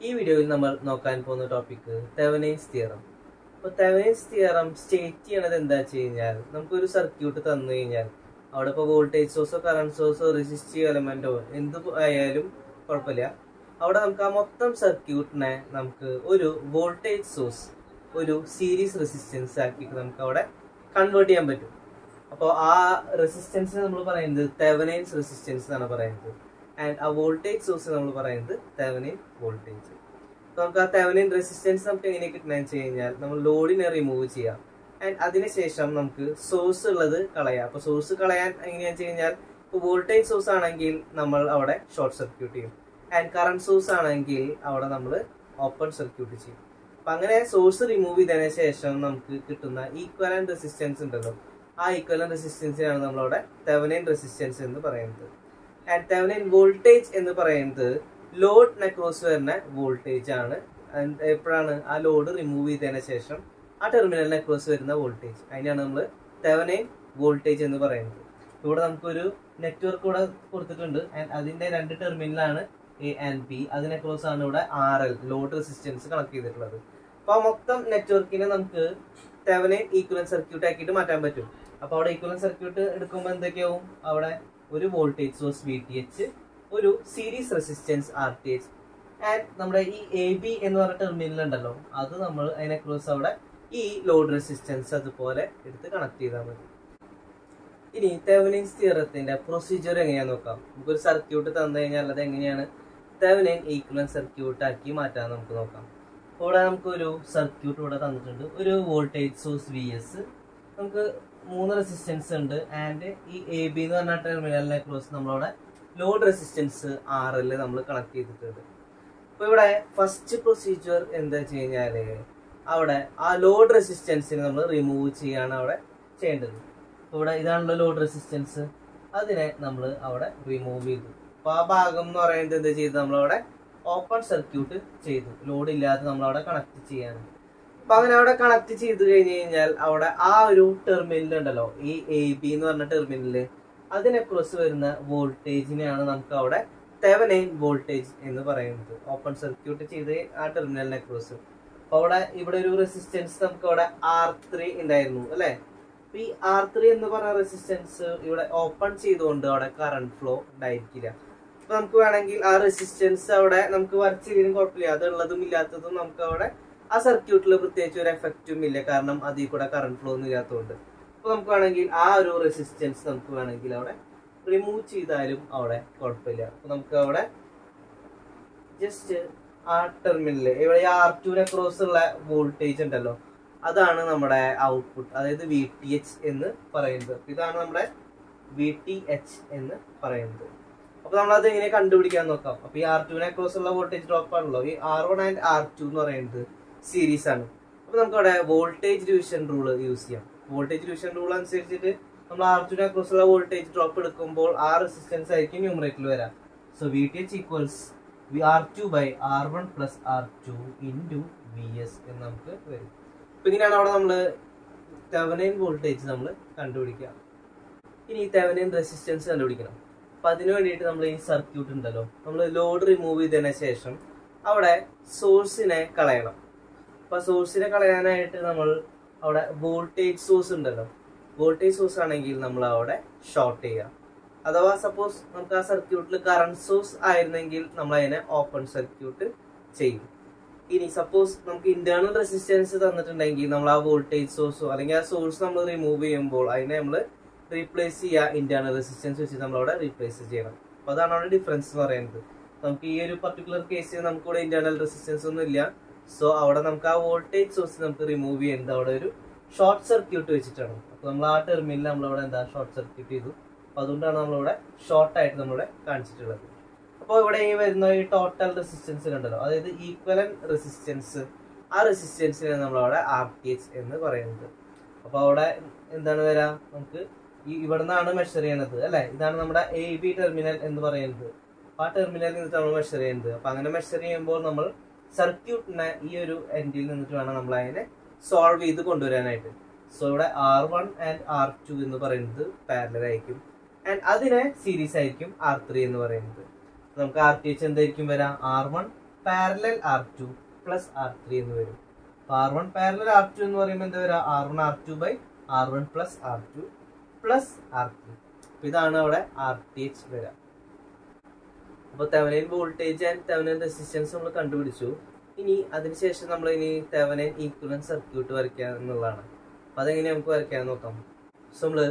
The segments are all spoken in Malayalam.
ഈ വീഡിയോയിൽ നമ്മൾ നോക്കാൻ പോകുന്ന ടോപ്പിക് തെവനൈൻസ് തിയറം അപ്പോൾ തെവനൈൻസ് തിയറം സ്റ്റേറ്റ് ചെയ്യണത് എന്താ വെച്ച് കഴിഞ്ഞാൽ നമുക്കൊരു സർക്യൂട്ട് തന്നു കഴിഞ്ഞാൽ അവിടെ ഇപ്പോൾ വോൾട്ടേജ് സോഴ്സോ കറണ്ട് സോഴ്സോ റെസിസ്റ്റീവ് എലമെന്റോ എന്ത് ആയാലും കുഴപ്പമില്ല അവിടെ നമുക്ക് ആ മൊത്തം സർക്യൂട്ടിനെ നമുക്ക് ഒരു വോൾട്ടേജ് സോഴ്സ് ഒരു സീരീസ് റെസിസ്റ്റൻസ് ആക്കിയിട്ട് നമുക്ക് അവിടെ കൺവേർട്ട് ചെയ്യാൻ പറ്റും അപ്പോൾ ആ റെസിസ്റ്റൻസ് നമ്മൾ പറയുന്നത് തെവനൈൻസ് റെസിസ്റ്റൻസ് എന്നാണ് പറയുന്നത് ആൻഡ് ആ വോൾട്ടേജ് സോഴ്സ് നമ്മൾ പറയുന്നത് തെവനൈൻ വോൾട്ടേജ് അപ്പോൾ നമുക്ക് ആ തെവനൈൻ റെസിസ്റ്റൻസ് നമുക്ക് എങ്ങനെ കിട്ടണമെന്ന് വെച്ച് കഴിഞ്ഞാൽ നമ്മൾ ലോഡിനെ റിമൂവ് ചെയ്യാം ആൻഡ് അതിനുശേഷം നമുക്ക് സോഴ്സ് ഉള്ളത് കളയാം അപ്പോൾ സോഴ്സ് കളയാൻ എങ്ങനെയാണെന്ന് വെച്ച് കഴിഞ്ഞാൽ ഇപ്പോൾ വോൾട്ടേജ് സോഴ്സ് ആണെങ്കിൽ നമ്മൾ അവിടെ ഷോർട്ട് സർക്യൂട്ട് ചെയ്യും ആൻഡ് കറണ്ട് സോഴ്സ് ആണെങ്കിൽ അവിടെ നമ്മൾ ഓപ്പൺ സർക്യൂട്ട് ചെയ്യും അപ്പം അങ്ങനെ സോഴ്സ് റിമൂവ് ചെയ്തതിന് ശേഷം നമുക്ക് കിട്ടുന്ന ഈക്വലൻ റെസിസ്റ്റൻസ് ഉണ്ടല്ലോ ആ ഈക്വലൻ റെസിസ്റ്റൻസിനാണ് നമ്മളവിടെ തെവനൈൻ റെസിസ്റ്റൻസ് എന്ന് പറയുന്നത് ആൻഡ് തെവനൈൻ വോൾട്ടേജ് എന്ന് പറയുന്നത് ലോഡ് നെക്രോസ് വരുന്ന വോൾട്ടേജ് ആണ് And എപ്പോഴാണ് ആ ലോഡ് റിമൂവ് ചെയ്തതിന് ശേഷം ആ ടെർമിനലിന് അക്രോസ് വരുന്ന വോൾട്ടേജ് അതിനാണ് നമ്മൾ തെവനൈൻ വോൾട്ടേജ് എന്ന് പറയുന്നത് ഇവിടെ നമുക്കൊരു നെറ്റ്വർക്ക് കൂടെ കൊടുത്തിട്ടുണ്ട് ആൻഡ് അതിന്റെ രണ്ട് ടെർമിനലാണ് എ ആൻഡ് ബി അതിനെ ക്രോസ് ആണ് ഇവിടെ R L load resistance connect ചെയ്തിട്ടുള്ളത് അപ്പൊ ആ മൊത്തം നെറ്റ്വർക്കിനെ നമുക്ക് തെവനൈൻ ഈക്വലൻ സർക്യൂട്ട് ആക്കിയിട്ട് മാറ്റാൻ പറ്റും അപ്പൊ അവിടെ ഈക്വലൻ സർക്യൂട്ട് എടുക്കുമ്പോൾ എന്തൊക്കെയാവും അവിടെ ഒരു voltage source V T H ഒരു series resistance R T H and നമ്മുടെ ഈ എ ബി എന്ന് പറഞ്ഞ ടെർമിനൽ ഉണ്ടല്ലോ അത് നമ്മൾ അതിനെ ക്രോസ് അവിടെ ഈ ലോഡ് റെസിസ്റ്റൻസ് അതുപോലെ എടുത്ത് കണക്ട് ചെയ്താൽ മതി ഇനി തെവനിൻസ് തിയറത്തിന്റെ പ്രൊസീജിയർ എങ്ങനെയാന്ന് നോക്കാം നമുക്കൊരു സർക്യൂട്ട് തന്നു കഴിഞ്ഞാൽ അത് എങ്ങനെയാണ് തെവനിൻ ഈക്വലൻ സർക്യൂട്ട് ആക്കി മാറ്റാൻ നമുക്ക് നോക്കാം അപ്പോൾ ഇവിടെ നമുക്കൊരു സർക്യൂട്ട് ഇവിടെ തന്നിട്ടുണ്ട് ഒരു വോൾട്ടേജ് സോഴ്സ് വി എസ് നമുക്ക് മൂന്ന് റെസിസ്റ്റൻസ് ഉണ്ട് ആൻഡ് ഈ എ ബി എന്ന് പറഞ്ഞ ടെർമിനലിനെ ക്രോസ് നമ്മളവിടെ ലോഡ് റെസിസ്റ്റൻസ് ആർ എൽ നമ്മൾ കണക്ട് ചെയ്തിട്ടുണ്ട് അപ്പോൾ ഇവിടെ ഫസ്റ്റ് പ്രൊസീജിയർ എന്താ വെച്ച് കഴിഞ്ഞാൽ അവിടെ ആ ലോഡ് റെസിസ്റ്റൻസിനെ നമ്മൾ റിമൂവ് ചെയ്യാണ് അവിടെ ചെയ്യേണ്ടത് അപ്പോൾ ഇവിടെ ഇതാണല്ലോ ലോഡ് റെസിസ്റ്റൻസ് അതിനെ നമ്മൾ അവിടെ റിമൂവ് ചെയ്തു അപ്പോൾ ആ ഭാഗം എന്ന് പറയുന്നത് എന്താ ചെയ്ത് നമ്മളവിടെ ഓപ്പൺ സർക്യൂട്ട് ചെയ്തു ലോഡ് ഇല്ലാതെ നമ്മളവിടെ കണക്ട് ചെയ്യാണ് അപ്പൊ അങ്ങനെ അവിടെ കണക്ട് ചെയ്ത് കഴിഞ്ഞ് കഴിഞ്ഞാൽ അവിടെ ആ ഒരു ടെർമിനൽ ഉണ്ടല്ലോ ഈ എ ബി എന്ന് പറഞ്ഞ ടെർമിനല് അതിനെ ക്രോസ് വരുന്ന വോൾട്ടേജിനെയാണ് നമുക്ക് അവിടെ തെവനൈൻ വോൾട്ടേജ് എന്ന് പറയുന്നത് ഓപ്പൺ സർക്യൂട്ട് ചെയ്ത് ആ ടെർമിനലിനെ ക്രോസ് അപ്പൊ അവിടെ ഇവിടെ ഒരു റെസിസ്റ്റൻസ് നമുക്ക് അവിടെ ആർ ത്രീ ഉണ്ടായിരുന്നു അല്ലെ അപ്പൊ ഈ ആർ ത്രീ എന്ന് പറഞ്ഞ റെസിസ്റ്റൻസ് ഇവിടെ ഓപ്പൺ ചെയ്തുകൊണ്ട് അവിടെ കറണ്ട് ഫ്ലോ ഉണ്ടായിരിക്കില്ല അപ്പൊ നമുക്ക് വേണമെങ്കിൽ ആ റെസിസ്റ്റൻസ് അവിടെ നമുക്ക് വരച്ചില്ലെങ്കിലും കുഴപ്പമില്ല അതുള്ളതും ഇല്ലാത്തതും നമുക്ക് അവിടെ ആ സർക്യൂട്ടിൽ പ്രത്യേകിച്ച് ഒരു എഫക്റ്റും ഇല്ല കാരണം അതിൽ കൂടെ കറണ്ട് ഫ്ലോ ഒന്നും ഇല്ലാത്തതുകൊണ്ട് അപ്പൊ നമുക്ക് വേണമെങ്കിൽ ആ ഒരു റെസിസ്റ്റൻസ് നമുക്ക് വേണമെങ്കിൽ അവിടെ റിമൂവ് ചെയ്താലും അവിടെ കുഴപ്പമില്ല അപ്പൊ നമുക്ക് അവിടെ ജസ്റ്റ് ആ ടെർമിനല് ഇവിടെ ആർ ടുവിനെ ക്രോസ് ഉള്ള വോൾട്ടേജ് ഉണ്ടല്ലോ അതാണ് നമ്മുടെ ഔട്ട്പുട്ട് അതായത് വി ടി എച്ച് എന്ന് പറയുന്നത് ഇതാണ് നമ്മുടെ വി ടി എച്ച് എന്ന് പറയുന്നത് അപ്പൊ നമ്മൾ അത് എങ്ങനെ കണ്ടുപിടിക്കാൻ നോക്കാം അപ്പൊ ഈ ആർ ടുവിനെ ക്രോസ് ഉള്ള വോൾട്ടേജ് ഡ്രോപ്പ് ആണല്ലോ ഈ R one and R two എന്ന് പറയുന്നത് സീരീസ് ആണ് അപ്പൊ നമുക്ക് അവിടെ വോൾട്ടേജ് ഡിവിഷൻ റൂൾ യൂസ് ചെയ്യാം വോൾട്ടേജ് ഡിവിഷൻ റൂൾ അനുസരിച്ചിട്ട് നമ്മൾ ആർ ടുവിനെ ക്രോസ് ഉള്ള വോൾട്ടേജ് ഡ്രോപ്പ് എടുക്കുമ്പോൾ ആ റെസിസ്റ്റൻസ് ആയിരിക്കും ന്യൂമറേറ്ററിൽ വരാം so V T H equals V R two by R one plus R two into V S എന്ന് നമുക്ക് വരും അപ്പൊ ഇങ്ങനെയാണ് അവിടെ നമ്മൾ തെവനൈൻ വോൾട്ടേജ് നമ്മൾ കണ്ടുപിടിക്കുക ഇനി തെവനൈൻ റെസിസ്റ്റൻസ് കണ്ടുപിടിക്കണം അപ്പൊ അതിനു വേണ്ടിയിട്ട് നമ്മൾ ഈ സർക്യൂട്ട് ഉണ്ടല്ലോ നമ്മൾ ലോഡ് റിമൂവ് ചെയ്തതിന് ശേഷം അവിടെ സോഴ്സിനെ കളയണം അപ്പൊ സോഴ്സിനെ കളയാനായിട്ട് നമ്മൾ അവിടെ വോൾട്ടേജ് സോഴ്സ് ഉണ്ടല്ലോ വോൾട്ടേജ് സോഴ്സ് ആണെങ്കിൽ നമ്മൾ അവിടെ ഷോർട്ട് ചെയ്യാം അഥവാ സപ്പോസ് നമുക്ക് ആ സർക്യൂട്ടിൽ കറണ്ട് സോഴ്സ് ആയിരുന്നെങ്കിൽ നമ്മൾ അതിനെ ഓപ്പൺ സർക്യൂട്ട് ചെയ്യും ഇനി സപ്പോസ് നമുക്ക് ഇന്റേണൽ റെസിസ്റ്റൻസ് തന്നിട്ടുണ്ടെങ്കിൽ നമ്മൾ ആ വോൾട്ടേജ് സോഴ്സോ അല്ലെങ്കിൽ ആ സോഴ്സ് നമ്മൾ റിമൂവ് ചെയ്യുമ്പോൾ അതിനെ നമ്മൾ റീപ്ലേസ് ചെയ്യുക ഇന്റേണൽ റെസിസ്റ്റൻസ് വെച്ച് നമ്മൾ അവിടെ റീപ്ലേസ് ചെയ്യണം അപ്പൊ അതാണ് അവിടെ ഡിഫറൻസ് എന്ന് പറയുന്നത് നമുക്ക് ഈ ഒരു പർട്ടിക്കുലർ കേസിൽ നമുക്ക് ഇവിടെ ഇന്റേണൽ റെസിസ്റ്റൻസ് ഒന്നും ഇല്ല സോ അവിടെ നമുക്ക് ആ വോൾട്ടേജ് സോഴ്സ് നമുക്ക് റിമൂവ് ചെയ്യുന്നത് അവിടെ ഒരു ഷോർട്ട് സർക്യൂട്ട് വെച്ചിട്ടാണ് അപ്പൊ നമ്മൾ ആ ടെർമിനൽ നമ്മളവിടെ എന്താ ഷോർട്ട് സർക്യൂട്ട് ചെയ്തു അപ്പൊ അതുകൊണ്ടാണ് നമ്മളിവിടെ ഷോർട്ട് ആയിട്ട് നമ്മളിവിടെ കാണിച്ചിട്ടുള്ളത് അപ്പോൾ ഇവിടെ ഈ വരുന്ന ഈ ടോട്ടൽ റെസിസ്റ്റൻസ് ഉണ്ടല്ലോ അതായത് ഈക്വലൻ റെസിസ്റ്റൻസ് ആ റെസിസ്റ്റൻസിനെ നമ്മളവിടെ ആർ ടി എച്ച് എന്ന് പറയുന്നത് അപ്പോൾ അവിടെ എന്താണ് വരാ നമുക്ക് ഈ ഇവിടെ നിന്നാണ് മെഷർ ചെയ്യണത് അല്ലെ ഇതാണ് നമ്മുടെ എ ബി ടെർമിനൽ എന്ന് പറയുന്നത് അപ്പൊ ആ ടെർമിനലിൽ നിന്നിട്ട് നമ്മൾ മെഷർ ചെയ്യുന്നത് അപ്പൊ അങ്ങനെ മെഷർ ചെയ്യുമ്പോൾ നമ്മൾ സർക്യൂട്ടിനെ ഈ ഒരു എൻഡിൽ നിന്നിട്ട് വേണം നമ്മൾ അതിനെ സോൾവ് ചെയ്ത് കൊണ്ടുവരാനായിട്ട് സോ ഇവിടെ R one and R two എന്ന് പറയുന്നത് പാരലൽ ആയിരിക്കും ആൻഡ് അതിനെ സീരീസ് ആയിരിക്കും ആർ ത്രീ എന്ന് പറയുന്നത് നമുക്ക് ആർ ടി എച്ച് എന്തായിരിക്കും വരാം R one parallel R two plus R three എന്ന് വരും R one parallel R two എന്ന് പറയുമ്പോൾ എന്താ വരിക R one R two by R one plus R two plus R three അപ്പൊ ഇതാണ് അവിടെ ആർ ടി എച്ച് വരിക അപ്പൊ Thevenin voltage and Thevenin resistance നമ്മൾ കണ്ടുപിടിച്ചു ഇനി അതിനുശേഷം നമ്മൾ ഇനി തെവനൈൻ ഈക്വലൻ സർക്യൂട്ട് വരയ്ക്കുക എന്നുള്ളതാണ് അപ്പൊ അതെങ്ങനെ നമുക്ക് വരയ്ക്കാൻ നോക്കാം സോ നമ്മള്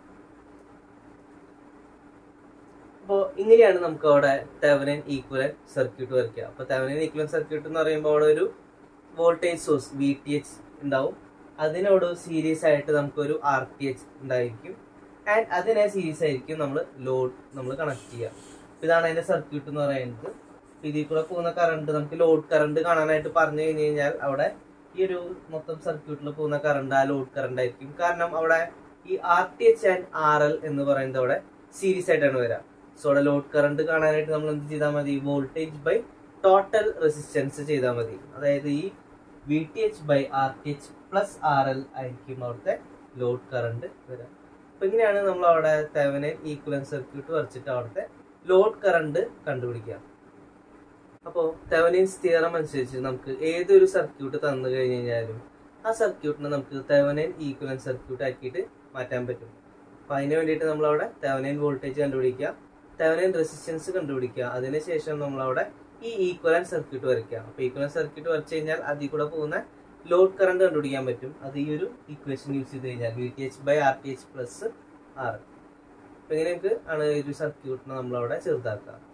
അപ്പോൾ ഇങ്ങനെയാണ് നമുക്ക് അവിടെ തെവനൈൻ ഈക്വലൻ സർക്യൂട്ട് വരയ്ക്കുക അപ്പൊ തെവനൈൻ ഈക്വലൻ സർക്യൂട്ട് എന്ന് പറയുമ്പോൾ അവിടെ ഒരു voltage source V T H ഉണ്ടാവും അതിനോട് സീരീസ് ആയിട്ട് നമുക്കൊരു ആർ ടി എച്ച് ഉണ്ടായിരിക്കും ആൻഡ് അതിനെ സീരീസ് ആയിരിക്കും നമ്മൾ ലോഡ് നമ്മൾ കണക്ട് ചെയ്യുക അപ്പൊ ഇതാണ് അതിന്റെ സർക്യൂട്ട് എന്ന് പറയുന്നത് അപ്പൊ ഇതിൽ കൂടെ പോകുന്ന കറണ്ട് നമുക്ക് ലോഡ് കറണ്ട് കാണാനായിട്ട് പറഞ്ഞു കഴിഞ്ഞു കഴിഞ്ഞാൽ അവിടെ ഈ ഒരു മൊത്തം സർക്യൂട്ടിൽ പോകുന്ന കറണ്ട് ആ ലോഡ് കറണ്ട് ആയിരിക്കും കാരണം അവിടെ ഈ R T H and R L എന്ന് പറയുന്നത് അവിടെ സീരീസ് ആയിട്ടാണ് വരിക സോ അവിടെ ലോഡ് കറണ്ട് കാണാനായിട്ട് നമ്മൾ എന്ത് ചെയ്താൽ മതി വോൾട്ടേജ് ബൈ ടോട്ടൽ റെസിസ്റ്റൻസ് ചെയ്താൽ മതി അതായത് ഈ V T H by R T H plus R L ആയിരിക്കും അവിടുത്തെ ലോഡ് കറണ്ട് വരിക അപ്പൊ ഇങ്ങനെയാണ് നമ്മൾ അവിടെ തെവനൈൻ ഈക്വലൻ സർക്യൂട്ട് വരച്ചിട്ട് അവിടുത്തെ ലോഡ് കറണ്ട് കണ്ടുപിടിക്കുക അപ്പോൾ തെവനൈൻസ് തിയറം അനുസരിച്ച് നമുക്ക് ഏതൊരു സർക്യൂട്ട് തന്നു കഴിഞ്ഞു കഴിഞ്ഞാലും ആ സർക്യൂട്ടിനെ നമുക്ക് തെവനൈൻ ഈക്വലൻ സർക്യൂട്ട് ആക്കിയിട്ട് മാറ്റാൻ പറ്റും അപ്പൊ അതിന് വേണ്ടിയിട്ട് നമ്മൾ അവിടെ തെവനൈൻ വോൾട്ടേജ് കണ്ടുപിടിക്കുക തെവനൈൻ റെസിസ്റ്റൻസ് കണ്ടുപിടിക്കുക അതിനുശേഷം നമ്മൾ അവിടെ ഈ ഈക്വലൻ സർക്യൂട്ട് വരയ്ക്കുക അപ്പൊ ഈക്വലൻ സർക്യൂട്ട് വരച്ചു കഴിഞ്ഞാൽ അതിൽ കൂടെ പോകുന്ന ലോഡ് കറണ്ട് കണ്ടുപിടിക്കാൻ പറ്റും അത് ഈ ഒരു ഇക്വേഷൻ യൂസ് ചെയ്ത് കഴിഞ്ഞാൽ V T H by R T H plus R അപ്പൊ ഇങ്ങനെ നമുക്ക് ആണ് ഈ ഒരു സർക്യൂട്ടിനെ നമ്മളവിടെ ചെറുതാക്കുക